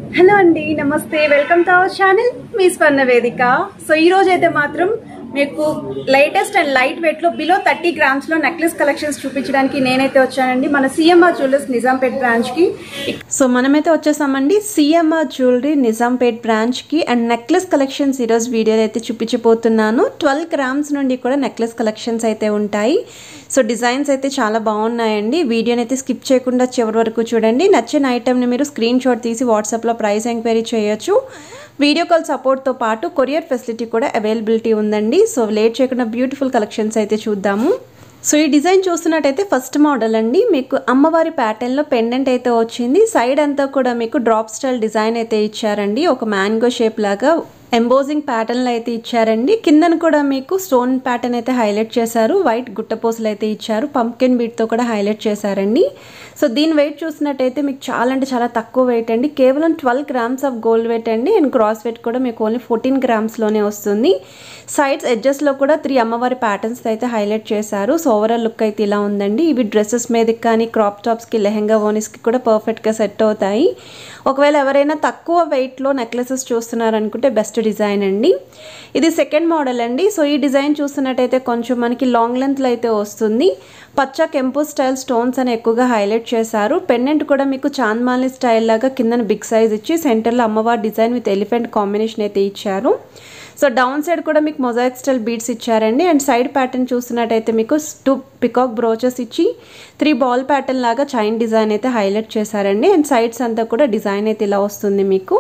hello అండి నమస్తే welcome to our channel మీ స్వర్ణ వేదిక సో ఈ రోజు అయితే మాత్రం మీకు లేటెస్ట్ అండ్ లైట్ వెయిట్ లో బిలో థర్టీ గ్రామ్స్ లో నెక్లెస్ కలెక్షన్స్ చూపించడానికి నేనైతే వచ్చానండి మన సిఎంఆర్ జ్యువెలర్స్ నిజాంపేట్ బ్రాంచ్ కి సో మనమైతే వచ్చేసామండి సిఎంఆర్ జ్యువెలరీ నిజాంపేట్ బ్రాంచ్కి అండ్ నెక్లెస్ కలెక్షన్స్ ఈరోజు వీడియోలో అయితే చూపించబోతున్నాను ట్వెల్వ్ గ్రామ్స్ నుండి కూడా నెక్లెస్ కలెక్షన్స్ అయితే ఉంటాయి సో డిజైన్స్ అయితే చాలా బాగున్నాయండి వీడియోని అయితే స్కిప్ చేయకుండా చివరి వరకు చూడండి నచ్చిన ఐటెంని మీరు స్క్రీన్ షాట్ తీసి వాట్సాప్లో ప్రైస్ ఎంక్వైరీ చేయొచ్చు వీడియో కాల్ సపోర్ట్తో పాటు కొరియర్ ఫెసిలిటీ కూడా అవైలబిలిటీ ఉందండి సో లేట్ చేయకుండా బ్యూటిఫుల్ కలెక్షన్స్ అయితే చూద్దాము సో ఈ డిజైన్ చూస్తున్నట్టయితే ఫస్ట్ మోడల్ అండి మీకు అమ్మవారి ప్యాటర్న్లో పెండెంట్ అయితే వచ్చింది సైడ్ అంతా కూడా మీకు డ్రాప్ స్టైల్ డిజైన్ అయితే ఇచ్చారండి ఒక మ్యాంగో షేప్ లాగా ఎంబోజింగ్ ప్యాటర్న్లో అయితే ఇచ్చారండి కిందన కూడా మీకు స్టోన్ ప్యాటర్న్ అయితే హైలైట్ చేశారు వైట్ గుట్టపోసలు అయితే ఇచ్చారు పంప్కిన్ బీట్తో కూడా హైలైట్ చేశారండి సో దీని వెయిట్ చూసినట్టయితే మీకు చాలా అంటే చాలా తక్కువ వెయిట్ అండి కేవలం twelve grams of gold weight అండి అండ్ క్రాస్ వెయిట్ కూడా మీకు ఓన్లీ ఫోర్టీన్ గ్రామ్స్లోనే వస్తుంది సైడ్స్ ఎడ్జెస్లో కూడా త్రీ అమ్మవారి ప్యాటర్న్స్ అయితే హైలైట్ చేశారు సో ఓవరాల్ లుక్ అయితే ఇలా ఉందండి ఇవి డ్రెస్సెస్ మీదకి కానీ క్రాప్ టాప్స్కి లెహెంగా ఓనిస్కి కూడా పర్ఫెక్ట్గా సెట్ అవుతాయి ఒకవేళ ఎవరైనా తక్కువ వెయిట్లో నెక్లెసెస్ చూస్తున్నారనుకుంటే బెస్ట్ డిజైన్ అండి ఇది సెకండ్ మోడల్ అండి సో ఈ డిజైన్ చూస్తున్నట్టయితే కొంచెం మనకి లాంగ్ లెంత్లో అయితే వస్తుంది పచ్చ కెంపు స్టైల్ స్టోన్స్ అని ఎక్కువగా హైలైట్ చేశారు పెండెంట్ కూడా మీకు చాంద్మాలి స్టైల్ లాగా కిందన బిగ్ సైజ్ ఇచ్చి సెంటర్లో అమ్మవారి డిజైన్ విత్ ఎలిఫెంట్ కాంబినేషన్ అయితే ఇచ్చారు సో డౌన్ సైడ్ కూడా మీకు మొజాయిక్ స్టైల్ బీడ్స్ ఇచ్చారండి అండ్ సైడ్ ప్యాటర్న్ చూసినట్టయితే మీకు టూ పికాక్ బ్రోచెస్ ఇచ్చి త్రీ బాల్ ప్యాటర్న్ లాగా చైన్ డిజైన్ అయితే హైలైట్ చేశారండి అండ్ సైడ్స్ అంతా కూడా డిజైన్ అయితే ఇలా వస్తుంది మీకు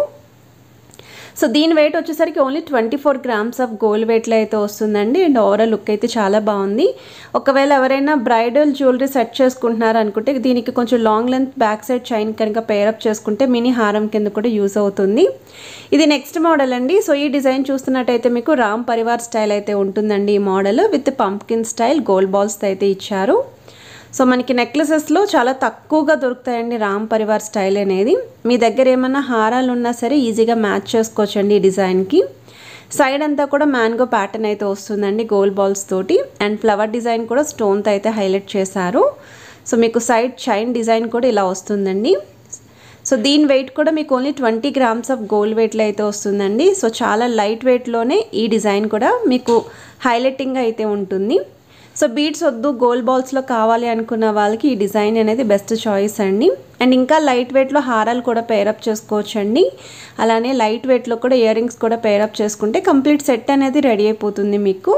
సో దీని వెయిట్ వచ్చేసరికి only twenty four grams of gold వెయిట్లో అయితే వస్తుందండి అండ్ ఓవరాల్ లుక్ అయితే చాలా బాగుంది ఒకవేళ ఎవరైనా బ్రైడల్ జ్యువెలరీ సెట్ చేసుకుంటున్నారు అనుకుంటే దీనికి కొంచెం long length back side chain కనుక పేరప్ చేసుకుంటే మినీ హారం కింద కూడా యూజ్ అవుతుంది ఇది నెక్స్ట్ మోడల్ అండి సో ఈ డిజైన్ చూస్తున్నట్టయితే మీకు రామ్ పరివార్ స్టైల్ అయితే ఉంటుందండి ఈ model with pumpkin style gold balls అయితే ఇచ్చారు సో మనకి నెక్లెసెస్లో చాలా తక్కువగా దొరుకుతాయండి రామ్ పరివార్ స్టైల్ అనేది మీ దగ్గర ఏమన్నా హారాలు ఉన్నా సరే ఈజీగా మ్యాచ్ చేసుకోవచ్చండి ఈ డిజైన్కి సైడ్ అంతా కూడా మ్యాంగో ప్యాటర్న్ అయితే వస్తుందండి గోల్డ్ బాల్స్ తోటి అండ్ ఫ్లవర్ డిజైన్ కూడా స్టోన్తో అయితే హైలైట్ చేశారు సో మీకు సైడ్ చైన్ డిజైన్ కూడా ఇలా వస్తుందండి సో దీని వెయిట్ కూడా మీకు only twenty grams of gold వెయిట్లో అయితే వస్తుందండి సో చాలా లైట్ వెయిట్లోనే ఈ డిజైన్ కూడా మీకు హైలైటింగ్గా అయితే ఉంటుంది సో బీడ్స్ వద్దు గోల్డ్ బాల్స్లో కావాలి అనుకున్న వాళ్ళకి ఈ డిజైన్ అనేది బెస్ట్ చాయిస్ అండి అండ్ ఇంకా లైట్ వెయిట్లో హారాలు కూడా పేరప్ చేసుకోవచ్చు అండి అలానే లైట్ వెయిట్లో కూడా ఇయర్ రింగ్స్ కూడా పేరప్ చేసుకుంటే కంప్లీట్ సెట్ అనేది రెడీ అయిపోతుంది మీకు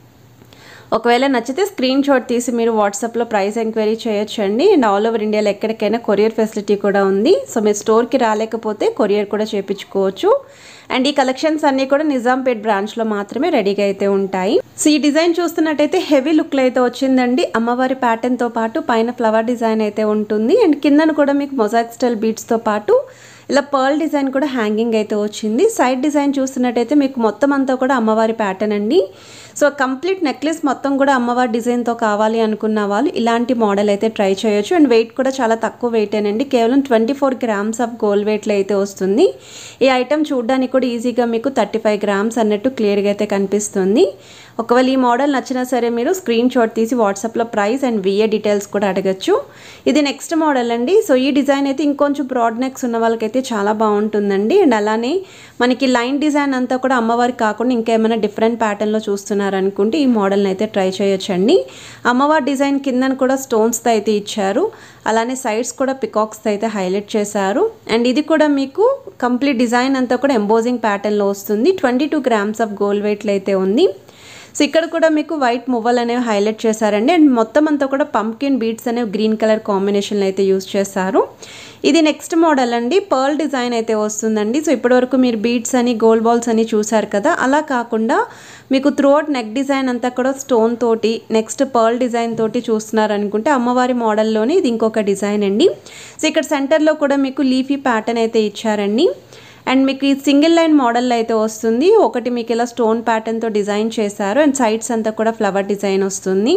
ఒకవేళ నచ్చితే స్క్రీన్ షాట్ తీసి మీరు వాట్సాప్లో ప్రైస్ ఎంక్వైరీ చేయొచ్చండి అండ్ ఆల్ ఓవర్ ఇండియాలో ఎక్కడికైనా కొరియర్ ఫెసిలిటీ కూడా ఉంది సో మీరు స్టోర్కి రాలేకపోతే కొరియర్ కూడా చేయించుకోవచ్చు అండ్ ఈ కలెక్షన్స్ అన్నీ కూడా నిజాంపేట్ బ్రాంచ్లో మాత్రమే రెడీగా అయితే ఉంటాయి సో ఈ డిజైన్ చూస్తున్నట్టయితే హెవీ లుక్లో అయితే వచ్చిందండి అమ్మవారి ప్యాటర్న్తో పాటు పైన ఫ్లవర్ డిజైన్ అయితే ఉంటుంది అండ్ కిందన కూడా మీకు మొజాక్ స్టైల్ బీట్స్తో పాటు ఇలా పర్ల్ డిజైన్ కూడా హ్యాంగింగ్ అయితే వచ్చింది సైడ్ డిజైన్ చూస్తున్నట్టయితే మీకు మొత్తం అంతా కూడా అమ్మవారి ప్యాటర్న్ అండి సో కంప్లీట్ నెక్లెస్ మొత్తం కూడా అమ్మవారి డిజైన్తో కావాలి అనుకున్న వాళ్ళు ఇలాంటి మోడల్ అయితే ట్రై చేయొచ్చు అండ్ వెయిట్ కూడా చాలా తక్కువ వెయిట్ అండి కేవలం twenty four grams of gold వెయిట్లో అయితే వస్తుంది ఈ ఐటెం చూడడానికి కూడా ఈజీగా మీకు థర్టీ ఫైవ్ గ్రామ్స్ అన్నట్టు క్లియర్గా అయితే కనిపిస్తుంది ఒకవేళ ఈ మోడల్ నచ్చినా సరే మీరు స్క్రీన్ షాట్ తీసి వాట్సాప్లో ప్రైస్ అండ్ విఏ డీటెయిల్స్ కూడా అడగచ్చు ఇది నెక్స్ట్ మోడల్ అండి సో ఈ డిజైన్ అయితే ఇంకొంచెం బ్రాడ్ నెక్స్ ఉన్న వాళ్ళకైతే చాలా బాగుంటుందండి అండ్ అలానే మనకి లైన్ డిజైన్ అంతా కూడా అమ్మవారి కాకుండా ఇంకేమైనా డిఫరెంట్ ప్యాటర్న్లో చూస్తున్నారనుకుంటే ఈ మోడల్ని అయితే ట్రై చేయొచ్చండి అమ్మవారి డిజైన్ కిందన కూడా స్టోన్స్తో అయితే ఇచ్చారు అలానే సైడ్స్ కూడా పికాక్స్ అయితే హైలైట్ చేశారు అండ్ ఇది కూడా మీకు కంప్లీట్ డిజైన్ అంతా కూడా ఎంబోజింగ్ ప్యాటర్న్లో వస్తుంది twenty two grams of gold వెయిట్లో అయితే ఉంది సో ఇక్కడ కూడా మీకు వైట్ మువ్వలు అనేవి హైలైట్ చేశారండి అండ్ మొత్తం అంతా కూడా పంప్కిన్ బీడ్స్ అనేవి గ్రీన్ కలర్ కాంబినేషన్లో అయితే యూస్ చేస్తారు ఇది నెక్స్ట్ మోడల్ అండి పర్ల్ డిజైన్ అయితే వస్తుందండి సో ఇప్పటివరకు మీరు బీడ్స్ అని గోల్డ్ బాల్స్ అని చూసారు కదా అలా కాకుండా మీకు త్రూఅవుట్ నెక్ డిజైన్ అంతా కూడా స్టోన్ తోటి నెక్స్ట్ పర్ల్ డిజైన్ తోటి చూస్తున్నారు అనుకుంటే అమ్మవారి మోడల్లోనే ఇది ఇంకొక డిజైన్ అండి సో ఇక్కడ సెంటర్లో కూడా మీకు లీఫీ ప్యాటర్న్ అయితే ఇచ్చారండి అండ్ మీకు ఈ సింగిల్ లైన్ మోడల్ అయితే వస్తుంది ఒకటి మీకు ఇలా స్టోన్ ప్యాటర్న్తో డిజైన్ చేశారు అండ్ సైడ్స్ అంతా కూడా ఫ్లవర్ డిజైన్ వస్తుంది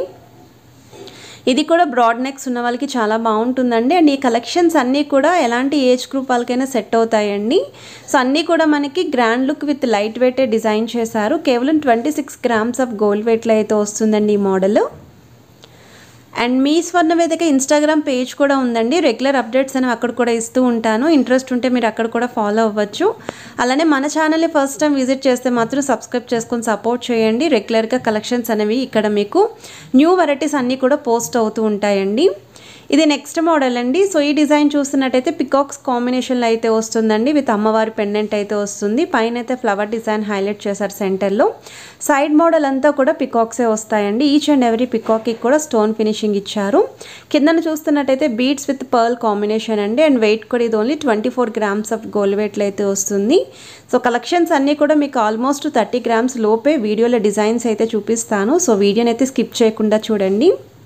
ఇది కూడా బ్రాడ్ నెక్స్ ఉన్న వాళ్ళకి చాలా బాగుంటుందండి అండ్ ఈ కలెక్షన్స్ అన్నీ కూడా ఎలాంటి ఏజ్ గ్రూప్ వాళ్ళకైనా సెట్ అవుతాయండి సో అన్నీ కూడా మనకి గ్రాండ్ లుక్ విత్ లైట్ వెయిటే డిజైన్ చేశారు కేవలం twenty six grams of gold వెయిట్లో అయితే వస్తుందండి ఈ మోడల్ అండ్ మీ స్వర్ణ వేదిక ఇన్స్టాగ్రామ్ పేజ్ కూడా ఉందండి రెగ్యులర్ అప్డేట్స్ అనేవి అక్కడ కూడా ఇస్తూ ఉంటాను ఇంట్రెస్ట్ ఉంటే మీరు అక్కడ కూడా ఫాలో అవ్వచ్చు అలానే మన ఛానల్ని ఫస్ట్ టైం విజిట్ చేస్తే మాత్రం సబ్స్క్రైబ్ చేసుకొని సపోర్ట్ చేయండి రెగ్యులర్గా కలెక్షన్స్ అనేవి ఇక్కడ మీకు న్యూ వెరైటీస్ అన్నీ కూడా పోస్ట్ అవుతూ ఉంటాయండి ఇది నెక్స్ట్ మోడల్ అండి సో ఈ డిజైన్ చూస్తున్నట్టయితే పికాక్స్ కాంబినేషన్లో అయితే వస్తుందండి విత్ అమ్మవారి పెండెంట్ అయితే వస్తుంది పైన అయితే ఫ్లవర్ డిజైన్ హైలైట్ చేశారు సెంటర్లో సైడ్ మోడల్ అంతా కూడా పికాక్సే వస్తాయండి ఈచ్ అండ్ ఎవ్రీ పికాక్కి కూడా స్టోన్ ఫినిషింగ్ ఇచ్చారు కిందన చూస్తున్నట్టయితే బీడ్స్ విత్ పర్ల్ కాంబినేషన్ అండి అండ్ వెయిట్ కూడా ఇది only twenty four grams of gold వెయిట్లో అయితే వస్తుంది సో కలెక్షన్స్ అన్నీ కూడా మీకు ఆల్మోస్ట్ థర్టీ గ్రామ్స్ లోపే వీడియోలో డిజైన్స్ అయితే చూపిస్తాను సో వీడియోని అయితే స్కిప్ చేయకుండా చూడండి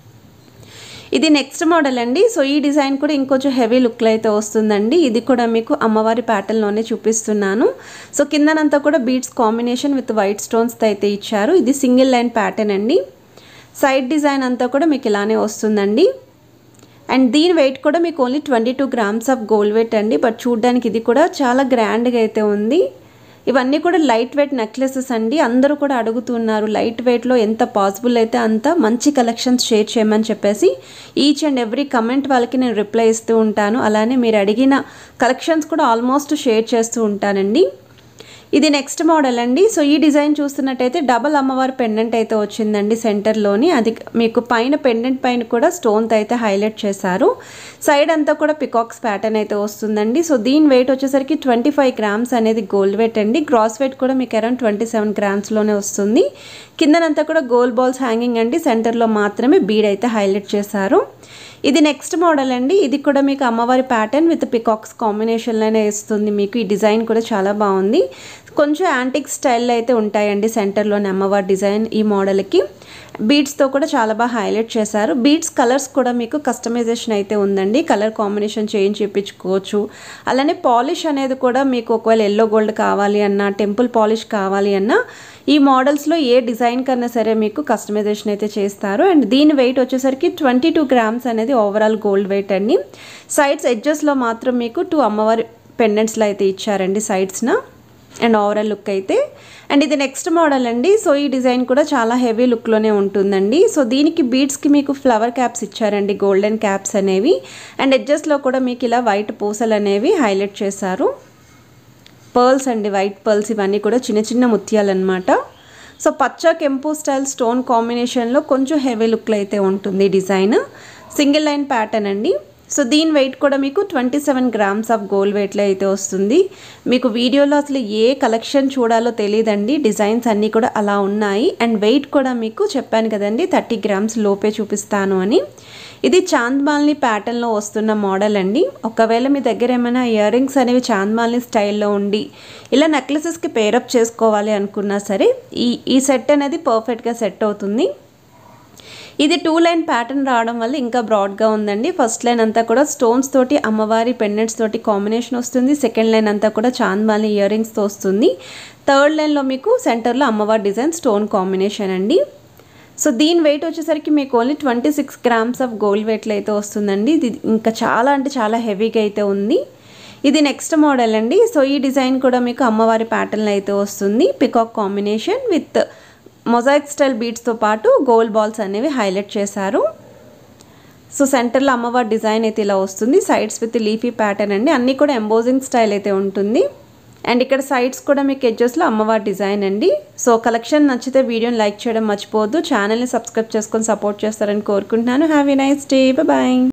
ఇది నెక్స్ట్ మోడల్ అండి సో ఈ డిజైన్ కూడా ఇంకొంచెం హెవీ లుక్లో అయితే వస్తుందండి ఇది కూడా మీకు అమ్మవారి ప్యాటర్న్లోనే చూపిస్తున్నాను సో కిందనంతా కూడా బీడ్స్ కాంబినేషన్ విత్ వైట్ స్టోన్స్తో అయితే ఇచ్చారు ఇది సింగిల్ లైన్ ప్యాటర్న్ అండి సైడ్ డిజైన్ అంతా కూడా మీకు ఇలానే వస్తుందండి అండ్ దీని వెయిట్ కూడా మీకు only twenty two grams of gold weight అండి బట్ చూడడానికి ఇది కూడా చాలా గ్రాండ్గా అయితే ఉంది ఇవన్నీ కూడా లైట్ వెయిట్ నెక్లెసెస్ అండి అందరూ కూడా అడుగుతున్నారు లైట్ వెయిట్లో ఎంత పాసిబుల్ అయితే అంత మంచి కలెక్షన్స్ షేర్ చేయమని చెప్పేసి ఈచ్ అండ్ ఎవ్రీ కమెంట్ వాళ్ళకి నేను రిప్లై ఇస్తూ ఉంటాను అలానే మీరు అడిగిన కలెక్షన్స్ కూడా ఆల్మోస్ట్ షేర్ చేస్తూ ఉంటానండి ఇది నెక్స్ట్ మోడల్ అండి సో ఈ డిజైన్ చూస్తున్నట్టయితే డబల్ అమ్మవారి పెండెంట్ అయితే వచ్చిందండి సెంటర్లోని అది మీకు పైన పెండెంట్ పైన కూడా స్టోన్తో అయితే హైలైట్ చేశారు సైడ్ అంతా కూడా పికాక్స్ ప్యాటర్న్ అయితే వస్తుందండి సో దీని వెయిట్ వచ్చేసరికి ట్వంటీ ఫైవ్ గ్రామ్స్ అనేది గోల్డ్ వెయిట్ అండి గ్రాస్ వెయిట్ కూడా మీకు అరౌండ్ ట్వంటీ సెవెన్ గ్రామ్స్లోనే వస్తుంది కిందనంతా కూడా గోల్డ్ బాల్స్ హ్యాంగింగ్ అండి సెంటర్లో మాత్రమే బీడ్ అయితే హైలైట్ చేశారు ఇది నెక్స్ట్ మోడల్ అండి ఇది కూడా మీకు అమ్మవారి ప్యాటర్న్ విత్ పికాక్స్ కాంబినేషన్లోనే ఇస్తుంది మీకు ఈ డిజైన్ కూడా చాలా బాగుంది కొంచెం యాంటిక్ స్టైల్ అయితే ఉంటాయండి సెంటర్లోని అమ్మవారి డిజైన్ ఈ మోడల్కి బీడ్స్తో కూడా చాలా బాగా హైలైట్ చేశారు బీడ్స్ కలర్స్ కూడా మీకు కస్టమైజేషన్ అయితే ఉందండి కలర్ కాంబినేషన్ చేంజ్ చేయించుకోవచ్చు అలానే పాలిష్ అనేది కూడా మీకు ఒకవేళ ఎల్లో గోల్డ్ కావాలి అన్నా టెంపుల్ పాలిష్ కావాలి అన్నా ఈ మోడల్స్లో ఏ డిజైన్ కన్నా సరే మీకు కస్టమైజేషన్ అయితే చేస్తారు అండ్ దీని వెయిట్ వచ్చేసరికి ట్వంటీ టూ గ్రామ్స్ అనేది ఓవరాల్ గోల్డ్ వెయిట్ అండి సైడ్స్ ఎడ్జెస్లో మాత్రం మీకు టూ అమ్మవారి పెండెంట్స్లో అయితే ఇచ్చారండి సైడ్స్న అండ్ ఓవరాల్ లుక్ అయితే అండ్ ఇది నెక్స్ట్ మోడల్ అండి సో ఈ డిజైన్ కూడా చాలా హెవీ లుక్లోనే ఉంటుందండి సో దీనికి బీడ్స్కి మీకు ఫ్లవర్ క్యాప్స్ ఇచ్చారండి గోల్డెన్ క్యాప్స్ అనేవి అండ్ ఎడ్జెస్లో కూడా మీకు ఇలా వైట్ పూసలు అనేవి హైలైట్ చేశారు పర్ల్స్ అండి వైట్ పర్ల్స్ ఇవన్నీ కూడా చిన్న చిన్న ముత్యాలు అనమాట సో పచ్చ కెంపు స్టైల్ స్టోన్ కాంబినేషన్లో కొంచెం హెవీ లుక్లో అయితే ఉంటుంది డిజైన్ సింగిల్ లైన్ ప్యాటర్న్ అండి సో దీని వెయిట్ కూడా మీకు twenty seven grams of gold వెయిట్లో అయితే వస్తుంది మీకు వీడియోలో అసలు ఏ కలెక్షన్ చూడాలో తెలియదండి డిజైన్స్ అన్నీ కూడా అలా ఉన్నాయి అండ్ వెయిట్ కూడా మీకు చెప్పాను కదండి థర్టీ గ్రామ్స్ లోపే చూపిస్తాను అని ఇది చాంద్మాల్ని ప్యాటర్న్లో వస్తున్న మోడల్ అండి ఒకవేళ మీ దగ్గర ఏమైనా ఇయర్ రింగ్స్ అనేవి చాంద్మాల్ని స్టైల్లో ఉండి ఇలా నెక్లెసెస్కి పేరప్ చేసుకోవాలి అనుకున్నా సరే ఈ ఈ సెట్ అనేది పర్ఫెక్ట్గా సెట్ అవుతుంది ఇది టూ లైన్ ప్యాటర్న్ రావడం వల్ల ఇంకా బ్రాడ్గా ఉందండి ఫస్ట్ లైన్ అంతా కూడా స్టోన్స్ తోటి అమ్మవారి పెండెంట్స్ తోటి కాంబినేషన్ వస్తుంది సెకండ్ లైన్ అంతా కూడా చాంద్మాలి ఇయర్ రింగ్స్తో వస్తుంది థర్డ్ లైన్లో మీకు సెంటర్లో అమ్మవారి డిజైన్ స్టోన్ కాంబినేషన్ అండి సో దీని వెయిట్ వచ్చేసరికి మీకు only twenty six grams of gold వెయిట్లో అయితే వస్తుందండి ఇది ఇంకా చాలా అంటే చాలా హెవీగా అయితే ఉంది ఇది నెక్స్ట్ మోడల్ అండి సో ఈ డిజైన్ కూడా మీకు అమ్మవారి ప్యాటర్న్ అయితే వస్తుంది peacock combination with mosaic style బీట్స్తో పాటు గోల్డ్ బాల్స్ అనేవి హైలైట్ చేశారు సో సెంటర్లో అమ్మవారి డిజైన్ అయితే ఇలా వస్తుంది సైడ్స్ విత్ లీఫీ ప్యాటర్న్ అండి అన్నీ కూడా ఎంబోజింగ్ స్టైల్ అయితే ఉంటుంది అండ్ ఇక్కడ సైడ్స్ కూడా మీకు ఎడ్జెస్లో అమ్మవారి డిజైన్ అండి సో కలెక్షన్ నచ్చితే వీడియోని లైక్ చేయడం మర్చిపోవద్దు ఛానల్ని సబ్స్క్రైబ్ చేసుకొని సపోర్ట్ చేస్తారని కోరుకుంటున్నాను have a nice day bye